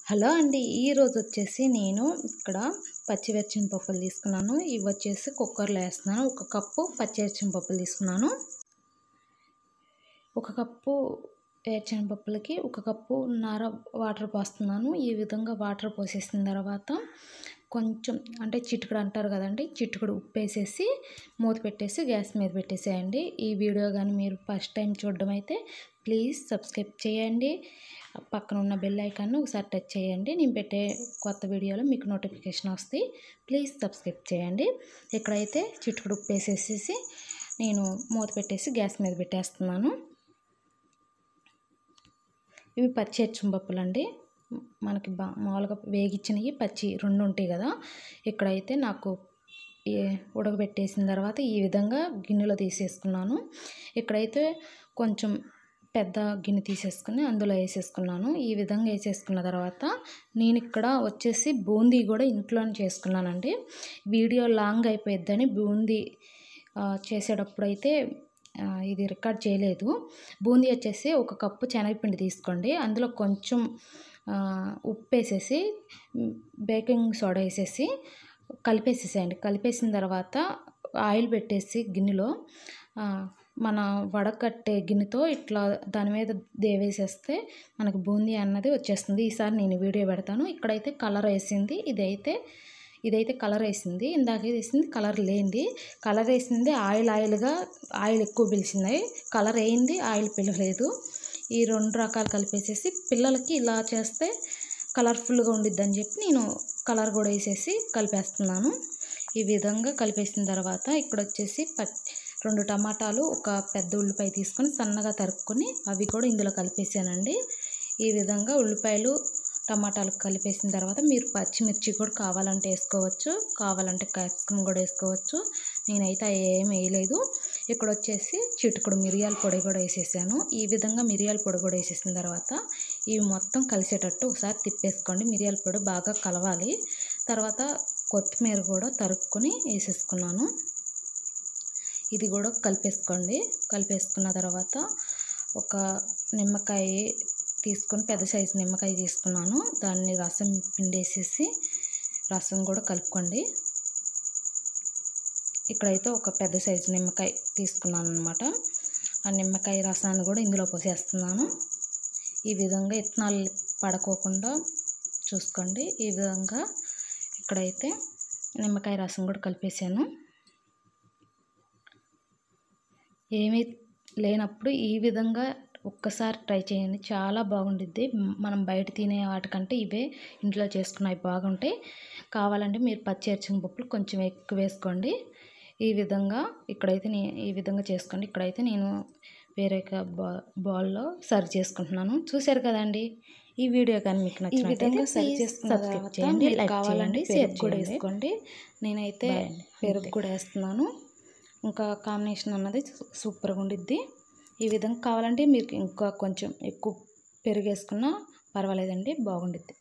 hello అండి ఈరోజు వచ్చేసి నేను ఇక్కడ పచ్చిమిర్చిన పప్పులు తీసుకున్నాను ఇవి వచ్చేసి కుక్కర్లో వేస్తున్నాను ఒక కప్పు పచ్చిమిర్చిన పప్పులు తీసుకున్నాను ఒక కప్పు వేరుచిన పప్పులకి ఒక కప్పు నార వాటర్ పోస్తున్నాను ఈ విధంగా వాటర్ పోసేసిన తర్వాత కొంచెం అంటే చిటికడు అంటారు కదండి చిటికడు ఉప్పు వేసేసి మూత పెట్టేసి గ్యాస్ మీద పెట్టేసేయండి ఈ వీడియో కానీ మీరు ఫస్ట్ టైం చూడడం అయితే ప్లీజ్ సబ్స్క్రైబ్ చేయండి పక్కన ఉన్న బెల్ ఐకాన్ని ఒకసారి టచ్ చేయండి నేను పెట్టే కొత్త వీడియోలో మీకు నోటిఫికేషన్ వస్తాయి ప్లీజ్ సబ్స్క్రైబ్ చేయండి ఇక్కడైతే చిటికడు ఉప్పు వేసేసేసి నేను మూత పెట్టేసి గ్యాస్ మీద పెట్టేస్తున్నాను ఇవి పచ్చి పప్పులు అండి మనకి బా మామూలుగా వేగించినవి పచ్చి రెండు ఉంటాయి కదా ఇక్కడైతే నాకు ఉడకబెట్టేసిన తర్వాత ఈ విధంగా గిన్నెలో తీసేసుకున్నాను ఇక్కడైతే కొంచెం పెద్ద గిన్నె తీసేసుకుని అందులో వేసేసుకున్నాను ఈ విధంగా వేసేసుకున్న తర్వాత నేను ఇక్కడ వచ్చేసి బూందీ కూడా ఇంట్లోనే చేసుకున్నానండి వీడియో లాంగ్ అయిపోయిద్దని బూందీ చేసేటప్పుడు అయితే ఇది రికార్డ్ చేయలేదు బూందీ వచ్చేసి ఒక కప్పు శనగపిండి తీసుకోండి అందులో కొంచెం ఉప్పు వేసేసి బేకింగ్ సోడా వేసేసి కలిపేసేసేయండి కలిపేసిన తర్వాత ఆయిల్ పెట్టేసి గిన్నెలో మన వడకట్టే గిన్నెతో ఇట్లా దాని మీద దేవేసేస్తే మనకు బూందీ అన్నది వచ్చేస్తుంది ఈసారి నేను వీడియో పెడతాను ఇక్కడైతే కలర్ వేసింది ఇదైతే ఇదైతే కలర్ వేసింది ఇందాక వేసింది కలర్ లేనిది కలర్ వేసింది ఆయిల్ ఆయిల్గా ఆయిల్ ఎక్కువ పిలిచింది కలర్ వేయింది ఆయిల్ పిలవలేదు ఈ రెండు రకాలు కలిపేసేసి పిల్లలకి ఇలా చేస్తే కలర్ఫుల్గా ఉండిద్ది అని చెప్పి నేను కలర్ కూడా వేసేసి కలిపేస్తున్నాను ఈ విధంగా కలిపేసిన తర్వాత ఇక్కడ వచ్చేసి రెండు టమాటాలు ఒక పెద్ద ఉల్లిపాయ తీసుకొని సన్నగా తరుక్కొని అవి కూడా ఇందులో కలిపేసానండి ఈ విధంగా ఉల్లిపాయలు టమాటాలు కలిపేసిన తర్వాత మీరు పచ్చిమిర్చి కూడా కావాలంటే వేసుకోవచ్చు కావాలంటే క్యాప్సికమ్ కూడా వేసుకోవచ్చు నేనైతే ఏం వేయలేదు ఇక్కడ వచ్చేసి చిటుకుడు మిరియాల పొడి కూడా వేసేసాను ఈ విధంగా మిరియాల పొడి కూడా వేసేసిన తర్వాత ఇవి మొత్తం కలిసేటట్టు ఒకసారి తిప్పేసుకోండి మిరియాల పొడి బాగా కలవాలి తర్వాత కొత్తిమీర కూడా తరుక్కొని వేసేసుకున్నాను ఇది కూడా కలిపేసుకోండి కలిపేసుకున్న తర్వాత ఒక నిమ్మకాయ తీసుకొని పెద్ద సైజు నిమ్మకాయ తీసుకున్నాను దాన్ని రసం పిండేసేసి రసం కూడా కలుపుకోండి ఇక్కడైతే ఒక పెద్ద సైజు నిమ్మకాయ తీసుకున్నాను అనమాట ఆ నిమ్మకాయ రసాన్ని కూడా ఇందులో పోసేస్తున్నాను ఈ విధంగా ఇత్తనాలు పడుకోకుండా చూసుకోండి ఈ విధంగా ఇక్కడైతే నిమ్మకాయ రసం కూడా కలిపేసాను ఏమీ లేనప్పుడు ఈ విధంగా ఒక్కసారి ట్రై చేయండి చాలా బాగుండిద్ది మనం బయట తినే వాటికంటే ఇవే ఇంట్లో చేసుకున్నవి బాగుంటాయి కావాలంటే మీరు పచ్చి పప్పులు కొంచెం ఎక్కువ వేసుకోండి ఈ విధంగా ఇక్కడైతే నే ఈ విధంగా చేసుకోండి ఇక్కడైతే నేను వేరే బా బౌల్లో సర్వ్ చేసుకుంటున్నాను చూశారు కదండి ఈ వీడియో కానీ మీకు నచ్చిన విధంగా సర్వ్ చేసుకున్న చేయండి కావాలంటే పెరుగు కూడా వేసుకోండి నేనైతే పెరుగు కూడా వేస్తున్నాను ఇంకా కాంబినేషన్ అన్నది సూపర్గా ఉండిద్ది ఈ విధంగా కావాలంటే మీరు ఇంకా కొంచెం ఎక్కువ పెరుగు వేసుకున్నా పర్వాలేదండి బాగుండిద్ది